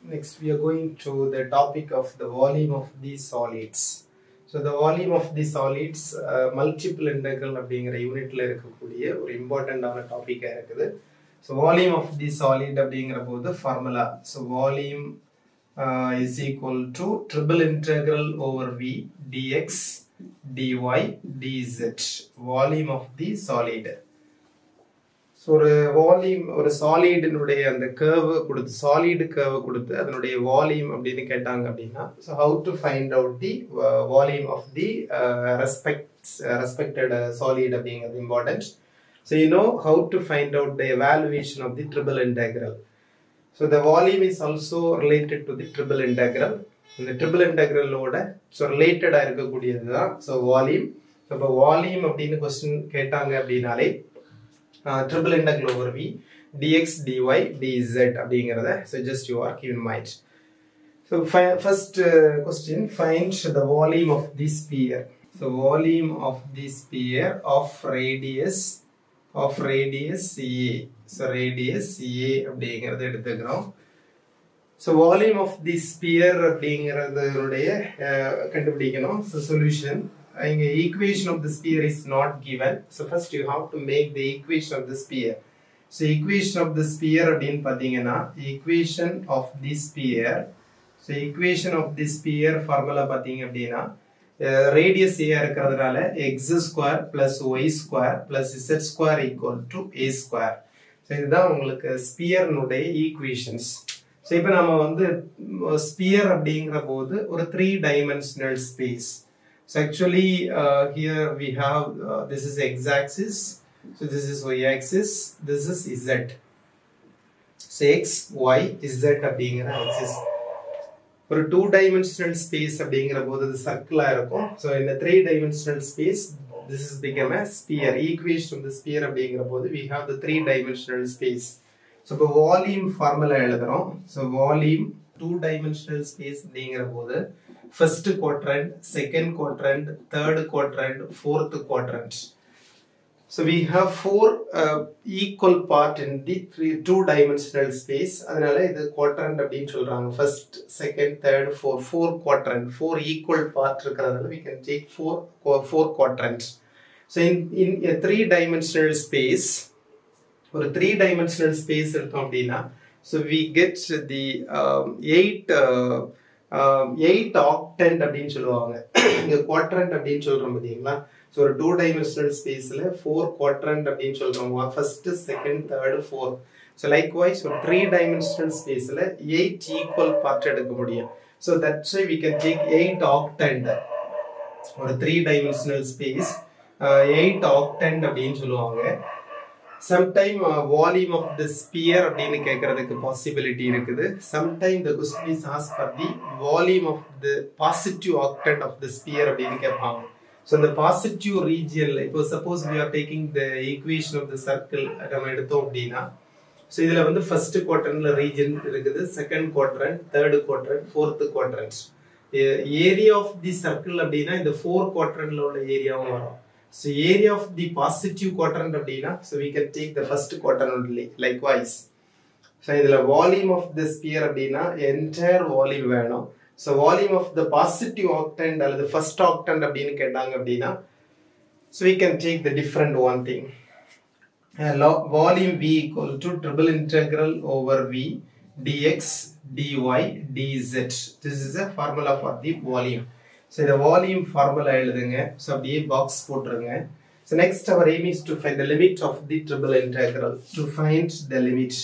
Next, we are going to the topic of the volume of the solids. So, the volume of the solids, uh, multiple integral அப்படிங்கிற யூனிட்ல இருக்கக்கூடிய ஒரு இம்பார்ட்டண்டான டாபிக்காக இருக்குது so volume of the solid அப்படிங்கிற போது formula so volume is equal to triple integral over V dx dy dz volume of the solid so ஒரு வால்யூம் ஒரு சாலிடினுடைய அந்த கேர்வு கொடுத்து சாலிடு கேர்வு கொடுத்து அதனுடைய வால்யூம் அப்படின்னு கேட்டாங்க அப்படின்னா so how to find out the volume of the respect respected solid அப்படிங்கிறது important so you know how to find out the evaluation of the triple integral so the volume is also related to the triple integral இந்த triple இன்டெக்ரலோட so ரிலேட்டடாக இருக்கக்கூடியது தான் so volume so இப்போ volume அப்படின்னு question கேட்டாங்க அப்படின்னாலே triple integral over V dx dy dz அப்படிங்கிறத so just you are Kyiv in mind so first question find the volume of the sphere so volume of the sphere of radius of radius a so radius a அப்படிங்கிறத எடுத்துக்கிறோம் so volume of the sphere அப்படிங்கிறதுடைய கண்டுபிடிக்கணும் so solution இங்க equation of the sphere is not given so first you have to make the equation of the sphere so equation of the sphere அப்படின்னு பாத்தீங்கன்னா equation of the sphere so equation of the sphere formula பாத்தீங்க அப்படின்னா radius a இருக்கிறதுனால x square plus y square plus z square equal to a square so இதுதான் உங்களுக்கு ஸ்பியர்னுடைய equations so இப்போ நம்ம வந்து ஸ்பியர் அப்படிங்கிற போது ஒரு three dimensional space So actually uh, here we have uh, this is x-axis, so this is y-axis, this is z. So x, y, z அப்படிங்கிற axis. ஒரு டூ டைமென்ஷனல் ஸ்பேஸ் அப்படிங்கிற போது இது சர்க்கிளா இருக்கும் ஸோ இந்த three dimensional space this is become a sphere equation of the sphere அப்படிங்கிற போது we have the three dimensional space so இப்போ வால்யூம் ஃபார்முலா எழுதுறோம் so volume two dimensional space அப்படிங்கிற போது first quadrant, second quadrant, third quadrant, fourth quadrant. So we have four uh, equal part in the three, two dimensional space. அதனால இது quadrant அப்படின்னு சொல்றாங்க first, second, third, four, four quadrant, four equal part இருக்கிறதுனால we can take four four quadrants. So in in a three dimensional space, ஒரு three dimensional space எடுத்தோம் அப்படின்னா so we get the um, eight uh, eight octant அப்படின்னு சொல்லுவாங்க இங்க quadrant அப்படின்னு சொல்றோம் பார்த்தீங்களா ஸோ ஒரு டூ டைமென்ஷனல் ஸ்பேஸ்ல ஃபோர் குவாட்ரண்ட் அப்படின்னு சொல்றோம் first second third fourth so likewise ஒரு த்ரீ டைமென்ஷனல் ஸ்பேஸ்ல எயிட் ஈக்குவல் பார்ட் எடுக்க முடியும் so that's why we can take eight octant ஒரு three dimensional space eight octant அப்படின்னு சொல்லுவாங்க sometime volume of the sphere அப்படின்னு கேட்கறதுக்கு பாசிபிலிட்டி இருக்குது sometime the question is as for the volume of the positive octant of the sphere அப்படின்னு கேட்பாங்க so இந்த positive ரீஜியன்ல இப்போ suppose we are taking the equation of the circle நம்ம எடுத்தோம் அப்படின்னா ஸோ இதுல வந்து ஃபர்ஸ்ட் குவார்டர்ல ரீஜன் இருக்குது second quadrant third quadrant fourth quadrants area of the circle அப்படின்னா இந்த ஃபோர் குவார்டரன்ல உள்ள ஏரியாவும் வரும் So area of the positive quadrant அப்படின்னா so we can take the first quadrant only likewise. So இதுல volume of the sphere அப்படின்னா entire volume வேணும். So volume of the positive octant அல்லது first octant அப்படின்னு கேட்டாங்க அப்படின்னா so we can take the different one thing. Uh, volume V equal to triple integral over V dx dy dz. This is a formula for the volume. So இந்த volume formula எழுதுங்க so அப்படியே box போட்டுருங்க so next our aim is to find the limit of the triple integral to find the limit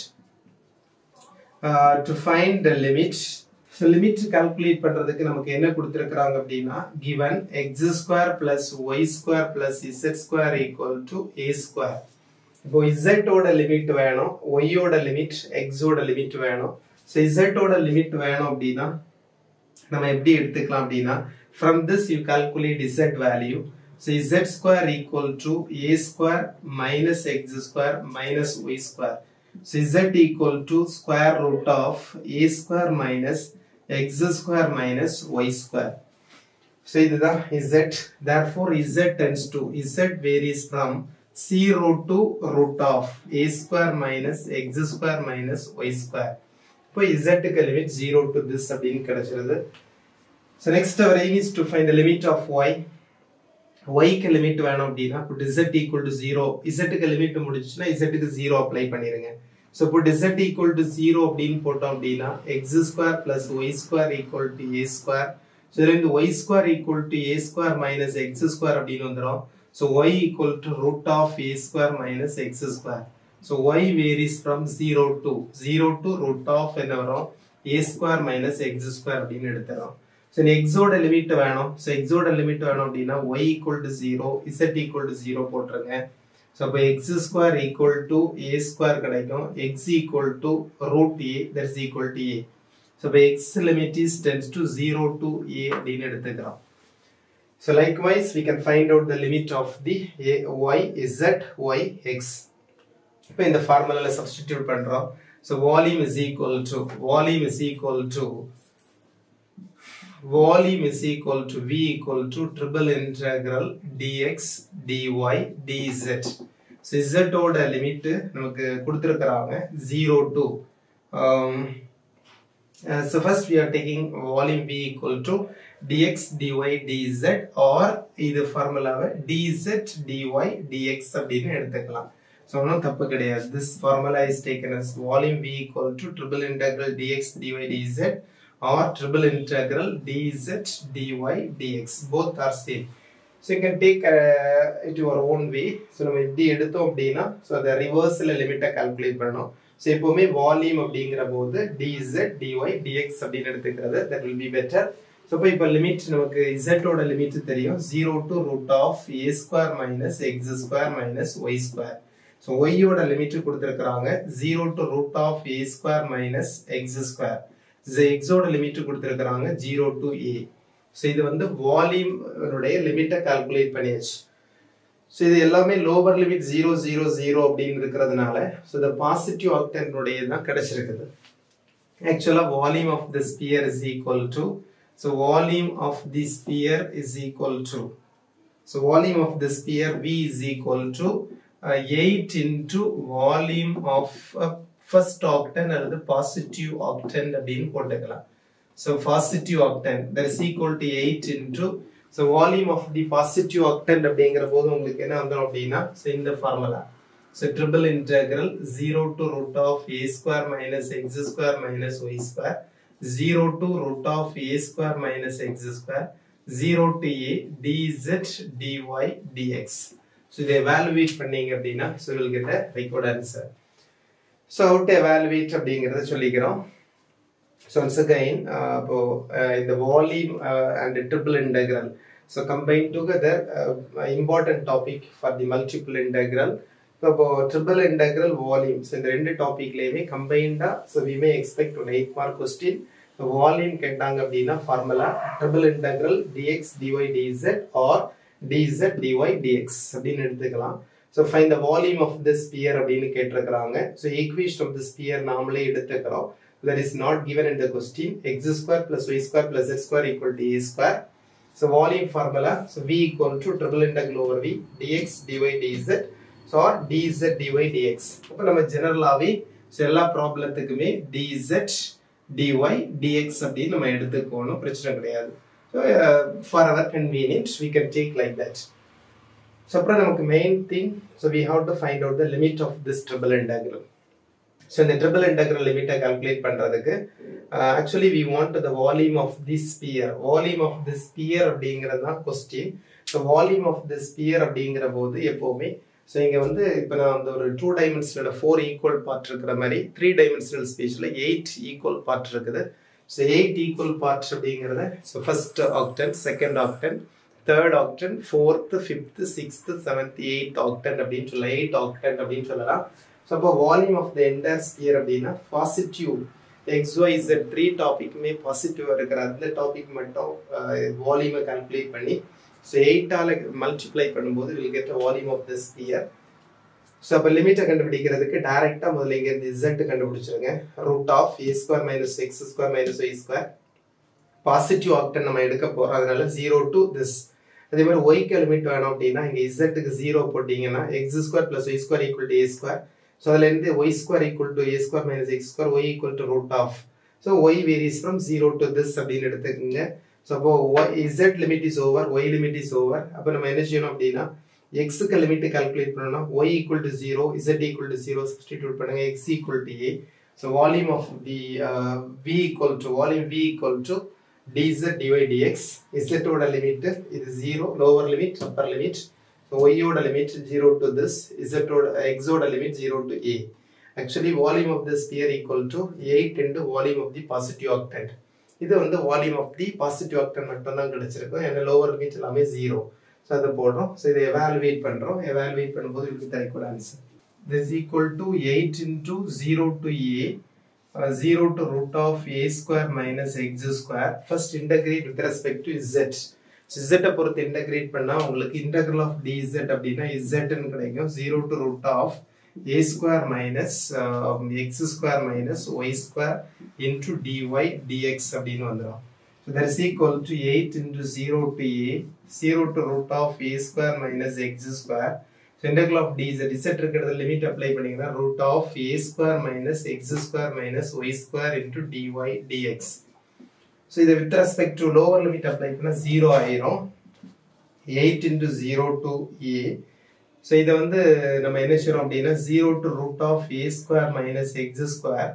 to find the limit so limit calculate பண்ணுறதுக்கு நமக்கு என்ன கொடுத்துருக்குறாங்க அப்படின்னா given x square plus y square plus z square equal to a square இப்போ இசட்டோட limit வேணும் ஒய்யோட limit எக்ஸோட லிமிட் வேணும் ஸோ இசட்டோட லிமிட் வேணும் அப்படின்னா நம்ம எப்படி எடுத்துக்கலாம் அப்படின்னா from this you calculate z value so z square equal to a square minus x square minus y square so z equal to square root of a square minus x square minus y square so இதுதான் z therefore z tends to z varies from c root to root of a square minus x square minus y square இப்போ இசட்டுக்கு limit zero to this அப்படின்னு கிடைச்சிருது so next our aim is to find limit of y ஒய்க்கு limit வேணும் அப்படின்னா put z equal to zero இசட்டுக்கு limit முடிச்சுன்னா இசட்டுக்கு ஜீரோ அப்ளை பண்ணிருங்க so put z equal to zero அப்படின்னு போட்டோம் அப்படின்னா x square plus y square equal to a square so இதுல இருந்து y square equal to a square minus x square அப்படின்னு வந்துடும் so Y equal to root of a square minus x square so y varies from zero to zero to root of என்ன வரும் a square minus x square அப்படின்னு எடுத்துறோம் so எக்ஸோட limit வேணும் so எக்ஸோட limit வேணும் அப்படின்னா y equal to zero z equal to zero போட்டுருங்க ஸோ அப்போ x square equal to a square கிடைக்கும் x equal to root a that is equal to a so இப்போ x limit is tends to zero to a அப்படின்னு எடுத்துக்கிறோம் so likewise we can find out the limit of the a y z y x இப்போ இந்த ஃபார்முலாவில் substitute பண்ணுறோம் so volume is equal to volume is equal to volume is equal to v equal to triple integral dx dy dz so z ஓட limit நமக்கு கொடுத்திருக்கறாங்க 0 to um, uh, so first we are taking volume v equal to dx dy dz or இது ஃபார்முலாவை dz dy dx அப்படின்னு எடுத்துக்கலாம் so ஒன்றும் தப்பு கிடையாது this formula is taken as volume v equal to triple integral dx dy dz or triple integral dz dy dx both are same so you can take uh, it your own way so நம்ம இப்படி எடுத்தோம் அப்படின்னா so அதை ரிவர்ஸில் லிமிட்டை calculate பண்ணணும் so எப்போவுமே volume அப்படிங்கிற போது dz dy dx அப்படின்னு எடுத்துக்கிறது that will be better so இப்போ இப்போ லிமிட் நமக்கு இசட்டோட லிமிட் தெரியும் zero to root of a square minus x square minus y square so ஒய்யோட லிமிட் கொடுத்துருக்குறாங்க zero to root of a square minus x square எக்ஸோட லிமிட் கொடுத்துருக்காங்க zero to a so இது வந்து வால்யூம் லிமிட்டை கால்குலேட் பண்ணியாச்சு so இது எல்லாமே lower limit zero zero zero அப்படின்னு இருக்கிறதுனால ஸோ இந்த பாசிட்டிவ் ஆக்டனுடைய தான் கிடைச்சிருக்குது ஆக்சுவலாக volume of the sphere is equal to so volume of the sphere is equal to so volume of the sphere v is equal to eight into volume of first octant அல்லது positive octant அப்படின்னு போட்டுக்கலாம் so positive octant that is equal to eight into so volume of the positive octant அப்படிங்கிற போது உங்களுக்கு என்ன வந்துடும் அப்படின்னா so இந்த formula so triple integral zero to root of a square minus x square minus y square zero to root of a square minus x square zero to a d z d y d x so இதை evaluate பண்ணீங்க அப்படின்னா so will get record answer so out evaluate அப்படிங்கிறத சொல்லிக்கிறோம் so once again இப்போ இந்த volume and triple integral so combine together important topic for the multiple integral இப்போ triple integral volume so இந்த ரெண்டு டாபிக்லேயுமே கம்பைன்டா ஸோ வி மே எக்ஸ்பெக்ட் ஒரு எயிட் மார்க் கொஸ்டின் வால்யூம் கேட்டாங்க அப்படின்னா formula triple integral d x dy d z or d z d y d x அப்படின்னு எடுத்துக்கலாம் so find the volume of the sphere அப்படின்னு கேட்டிருக்கிறாங்க so equation of the sphere நாமளே எடுத்துக்கிறோம் that is not given in the question x square plus y square plus z square equal to a square so volume formula so v equal to triple integral over v dx dy dz so or dz dy dx அப்ப நம்ம ஜெனரலாவே so எல்லா ப்ராப்ளத்துக்குமே dz dy dx அப்படின்னு நம்ம எடுத்துக்கணும் பிரச்சனை கிடையாது so for our convenient we can take like that so அப்புறம் நமக்கு main thing so we have to find out the limit of this triple integral so இந்த ட்ரிபிள் இன்டெக்ரல் லிமிட்டை கால்குலேட் பண்ணுறதுக்கு actually we want the volume of the sphere volume of the sphere அப்படிங்கிறது தான் question so volume of the sphere அப்படிங்கிற போது எப்போவுமே so இங்கே வந்து இப்போ நான் அந்த ஒரு two dimensional four equal part இருக்கிற மாதிரி த்ரீ டைமென்ஷனல் ஸ்பேஸில் எயிட் ஈக்குவல் பார்ட் இருக்குது ஸோ எயிட் ஈக்குவல் பார்ட் அப்படிங்கிறத so first octant second octant third octant fourth fifth sixth seventh eighth octant அப்படின்னு சொல்லலாம் எயிட் ஆக்டன் அப்படின்னு சொல்லலாம் ஸோ அப்போ volume of the entire sphere அப்படின்னா positive x y z three டாபிக்குமே பாசிட்டிவாக இருக்கிற அந்த டாபிக் மட்டும் வால்யூமை கால்குலேட் பண்ணி ஸோ எயிட்டால் மல்டிப்ளை பண்ணும்போது will get volume of the sphere so அப்போ லிமிட்டை கண்டுபிடிக்கிறதுக்கு டேரெக்டாக முதல்ல இங்கேருந்து இசட் கண்டுபிடிச்சிருங்க root of a square minus x square minus y square positive octant நம்ம எடுக்க போகிறோம் அதனால ஜீரோ டு திஸ் அதே மாதிரி ஒய்க்கு லிமிட் வேணும் அப்படின்னா இங்கே இசட்டுக்கு ஜீரோ போட்டிங்கன்னா x square plus y square equal to a square so அதுல இருந்து y square equal to a square minus x square y equal to root of so y varies from zero to this அப்படின்னு எடுத்துக்கோங்க so அப்போ y z limit is over y limit is over அப்போ நம்ம என்ன செய்யணும் அப்படின்னா எக்ஸுக்கு limit calculate பண்ணணும்னா y equal to zero z equal to zero substitute பண்ணுங்க x equal to a so volume of the v equal to volume v equal to dz dy dx z ஓட limit இது 0 lower limit upper limit so y ஓட limit 0 to this z ஓட x ஓட limit 0 to a actually volume of the sphere equal to 8 into volume of the positive octant இது வந்து volume of the positive octant மட்டும் தான் கிடைச்சிருக்கும் ஏன்னா lower limit எல்லாமே 0 ஸோ அதை போடுறோம் ஸோ இதை எவாலுவேட் பண்ணுறோம் எவாலுவேட் பண்ணும்போது இதுக்கு தரக்கூட answer this equal to 8 into 0 to a uh, 0 to root of a square minus x square first integrate with respect to z z பொறுத்து integrate பண்ணா உங்களுக்கு integral of dz அப்படின்னா z ன்னு கிடைக்கும் 0 to root of a square minus uh, x square minus y square into dy dx அப்படின்னு வந்துடும் so that is equal to 8 into 0 to a 0 to root of a square minus x square so integral of dz z இருக்கிறது limit apply பண்ணீங்கன்னா root of a square minus x square minus y square into dy dx so இதை with respect to lower limit apply பண்ணா 0 ஆயிரும் 8 into 0 to a so இதை வந்து நம்ம என்ன செய்றோம் அப்படின்னா 0 to root of a square minus x square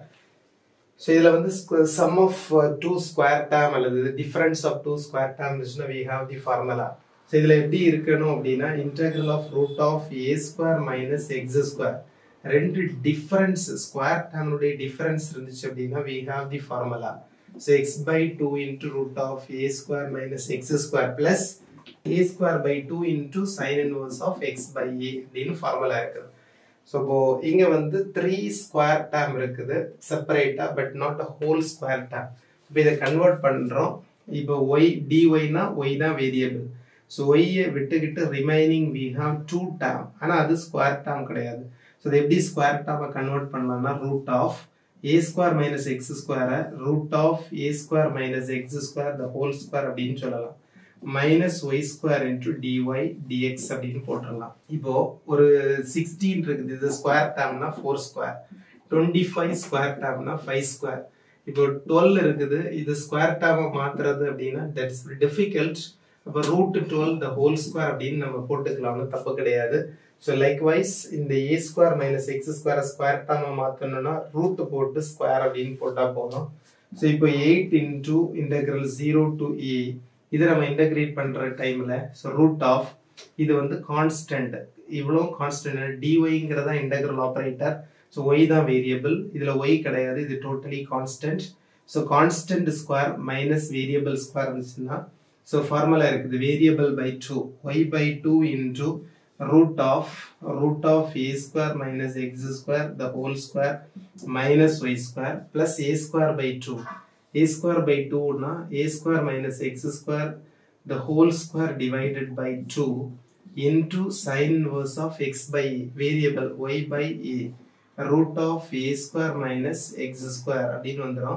so இதில் வந்து sum of two square term அல்லது difference of two square term இருந்துச்சுன்னா we have the formula so இதில் எப்படி இருக்கணும் அப்படின்னா integral of root of a square minus x square ரெண்டு difference square டேமுடைய டிஃபரன்ஸ் இருந்துச்சு அப்படின்னா we have the formula so x by two into root of a square minus x square plus a square by two into sine inverse of X by a அப்படின்னு formula இருக்குது so இப்போ இங்க வந்து three square term இருக்குது செப்பரேட்டா but not a whole square term இப்போ இதை convert பண்றோம் இப்போ ஒய் டிஒய்னா ஒய் தான் வேரியபிள் ஸோ ஒய்யை விட்டுக்கிட்டு remaining we have two term ஆனால் அது ஸ்கொயர் டேம் கிடையாது ஸோ இது எப்படி ஸ்கொயர் டேமை கன்வெர்ட் பண்ணலாம்னா root of a square minus x ஸ்கொயரை root of a square minus x square the whole square அப்படின்னு சொல்லலாம் minus y square into d y d x அப்படின்னு போட்டுடலாம் இப்போ ஒரு சிக்ஸ்டீன் இருக்குது இது ஸ்கொயர் டேம்னா four square twenty five square டேம்னா ஃபைவ் ஸ்கொயர் இப்போ டுவெல் இருக்குது இது ஸ்கொயர் டேமை மாத்துறது அப்படின்னா தட்ஸ் டிஃபிகல்ட் அப்போ root twelve the whole square அப்படின்னு நம்ம போட்டுக்கலாம்னு தப்பு கிடையாது ஸோ லைக்வைஸ் இந்த a square minus x square square டேமை மாற்றணும்னா ரூட் போட்டு ஸ்கொயர் அப்படின்னு போட்டால் போதும் ஸோ இப்போ eight into integral zero to a இதை நம்ம இன்டகிரேட் பண்ற டைம்ல ஸோ ரூட் ஆஃப் இது வந்து கான்ஸ்டன்ட் இவ்வளோ கான்ஸ்டன்ட் டிஒய்ங்கிறதா இன்டகிரல் ஆப்ரேட்டர் ஸோ ஒய் தான் வேரியபிள் இதுல ஒய் கிடையாது இது totally constant so constant square minus variable square இருந்துச்சுன்னா ஸோ ஃபார்முலா இருக்குது variable by two y by two into root of root of a square minus x square the whole square minus y square plus a square by 2 a square by 2 na a square minus x square the whole square divided by 2 into sine inverse of x by a variable y by a root of a square minus x square அப்படின்னு வந்துரும்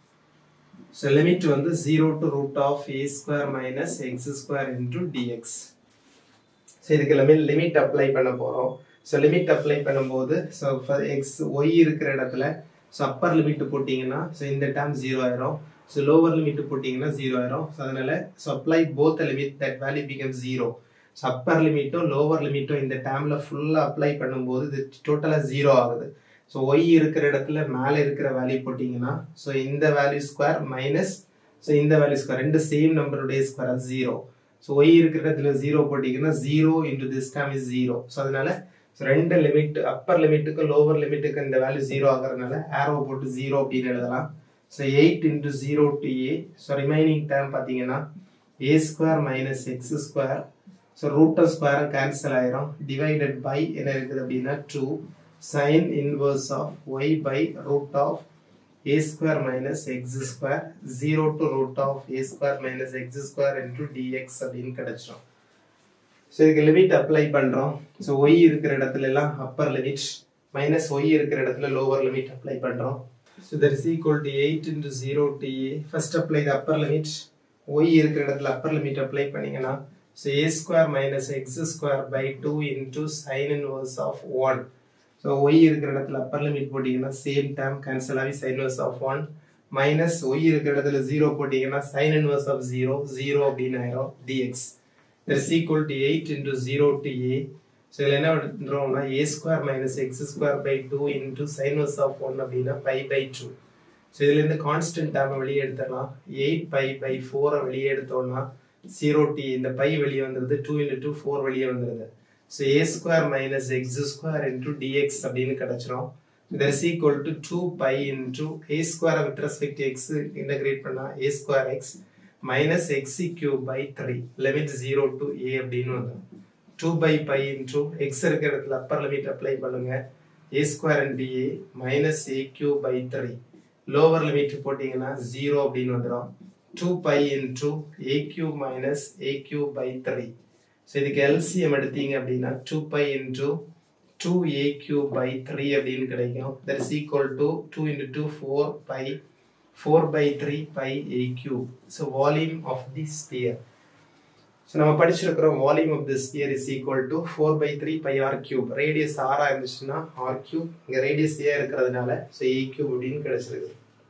so limit வந்து 0 to root of a square minus x square into dx so இதுக்கு எல்லாமே limit apply பண்ண போகிறோம் so limit apply பண்ணும்போது so x y இருக்கிற இடத்துல ஸோ அப்பர் லிமிட் போட்டிங்கன்னா ஸோ இந்த டேம் ஜீரோ ஆயிரும் ஸோ லோவர் லிமிட் போட்டிங்கன்னா ஜீரோ ஆயிரும் ஸோ அதனால so apply both limit that value become zero so upper லிமிட்டும் லோவர் லிமிட்டும் இந்த டேமில் ஃபுல்லாக அப்ளை பண்ணும்போது இது டோட்டலாக ஜீரோ ஆகுது ஸோ ஒய் இருக்கிற இடத்துல மேலே இருக்கிற வேல்யூ போட்டிங்கன்னா ஸோ இந்த வேல்யூ ஸ்கொயர் மைனஸ் ஸோ இந்த வேல்யூ ஸ்கொயர் ரெண்டு சேம் நம்பருடைய ஸ்கொயர் அது ஜீரோ ஸோ ஒய் இருக்கிற இடத்துல ஜீரோ போட்டிங்கன்னா zero into this time is zero so அதனால ரெண்டு லிமிட் அப்பர் லிமிட்டுக்கு லோவர் லிமிட்டுக்கு இந்த வேல்யூ ஜீரோ ஆகிறதுனால ஆரோ போட்டு ஜீரோ அப்படின்னு எழுதலாம் so eight into zero to a so remaining time பார்த்தீங்கன்னா a square minus x square so root ஸ்கொயரும் கேன்சல் ஆயிரும் டிவைடட் பை என்ன இருக்குது அப்படின்னா two sine inverse of y by root of a square minus x square 0 to root of a square minus x square into dx அப்படின்னு கிடைச்சிடும் so இதுக்கு limit apply பண்ணுறோம் so y இருக்கிற இடத்துல எல்லாம் அப்பர் லிமிட் மைனஸ் ஒய் இருக்கிற இடத்துல lower limit apply பண்ணுறோம் so that is equal to eight into zero to a first apply the upper limit y இருக்கிற இடத்துல அப்பர் லிமிட் அப்ளை பண்ணீங்கன்னா so a square minus x square by two into sine inverse of one so y இருக்கிற இடத்துல upper limit போட்டிங்கன்னா same term cancel ஆகி sine inverse of one minus y இருக்கிற இடத்துல zero போட்டிங்கன்னா sine inverse of zero zero அப்படின்னு ஆயிரும் d x is equal to eight into zero to a so இதில் என்ன பண்ணுறோம்னா a square minus x square by two into sine inverse of one அப்படின்னா pi by two so இதுலேருந்து constant டேமை வெளியே எடுத்துடலாம் எயிட் பை பை ஃபோரை வெளியே எடுத்தோம்னா ஜீரோ டி இந்த பை வெளியே வந்துடுது டூ இன்ட்டு டூ ஃபோர் வெளியே வந்துடுது so a square minus x square into dx அப்படின்னு கிடச்சிரும் இது is equal to two pi into a square with respect x integrate பண்ணால் a square x minus x cube by three limit zero to a அப்படின்னு வந்துடும் two pi pi into x இருக்கிற இடத்துல upper limit apply பண்ணுங்க a square into a minus a cube by three lower limit போட்டிங்கன்னா zero அப்படின்னு வந்துடும் two pi into a cube minus a cube by three so இதுக்கு LCM எடுத்தீங்க அப்படின்னா two pi into two a cube by three அப்படின்னு கிடைக்கும் that is equal to two into two four pi four by three pi a cube so volume of the sphere so நம்ம படிச்சிருக்கிறோம் volume of the sphere is equal to four by three pi r cube radius ஆரா இருந்துச்சுன்னா r cube இங்கே radius a இருக்கிறதுனால so a cube அப்படின்னு கிடைச்சிருக்கு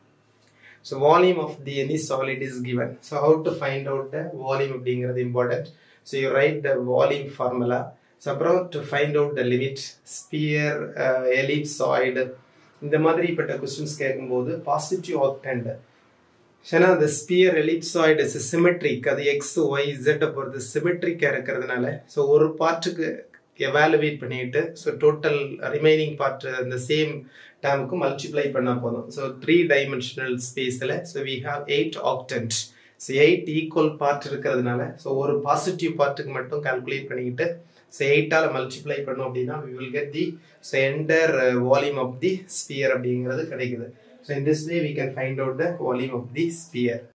so volume of the any solid is given so how to find out the volume அப்படிங்கிறது important so you write the volume formula so அப்புறம் to find out the limit sphere ellipsoid இந்த மாதிரிப்பட்ட questions கேட்கும்போது positive octant ஏன்னா அந்த sphere ellipsoid is symmetric அது x y இசட்டை பொறுத்து சிமெட்ரிக்காக இருக்கிறதுனால ஸோ ஒரு பார்ட்டுக்கு எவாலுவேட் பண்ணிட்டு ஸோ டோட்டல் ரிமைனிங் பார்ட் அந்த சேம் டேமுக்கு மல்டிப்ளை பண்ணால் போதும் ஸோ த்ரீ டைமென்ஷனல் ஸ்பேஸில் so we have eight octant so eight equal part இருக்கிறதுனால ஸோ ஒரு பாசிட்டிவ் பார்ட்டுக்கு மட்டும் கால்குலேட் பண்ணிக்கிட்டு ஸோ எயிட்டால் மல்டிப்ளை பண்ணோம் அப்படின்னா we will get the so entire volume of the sphere அப்படிங்கிறது கிடைக்குது so in this way we can find out the volume of the sphere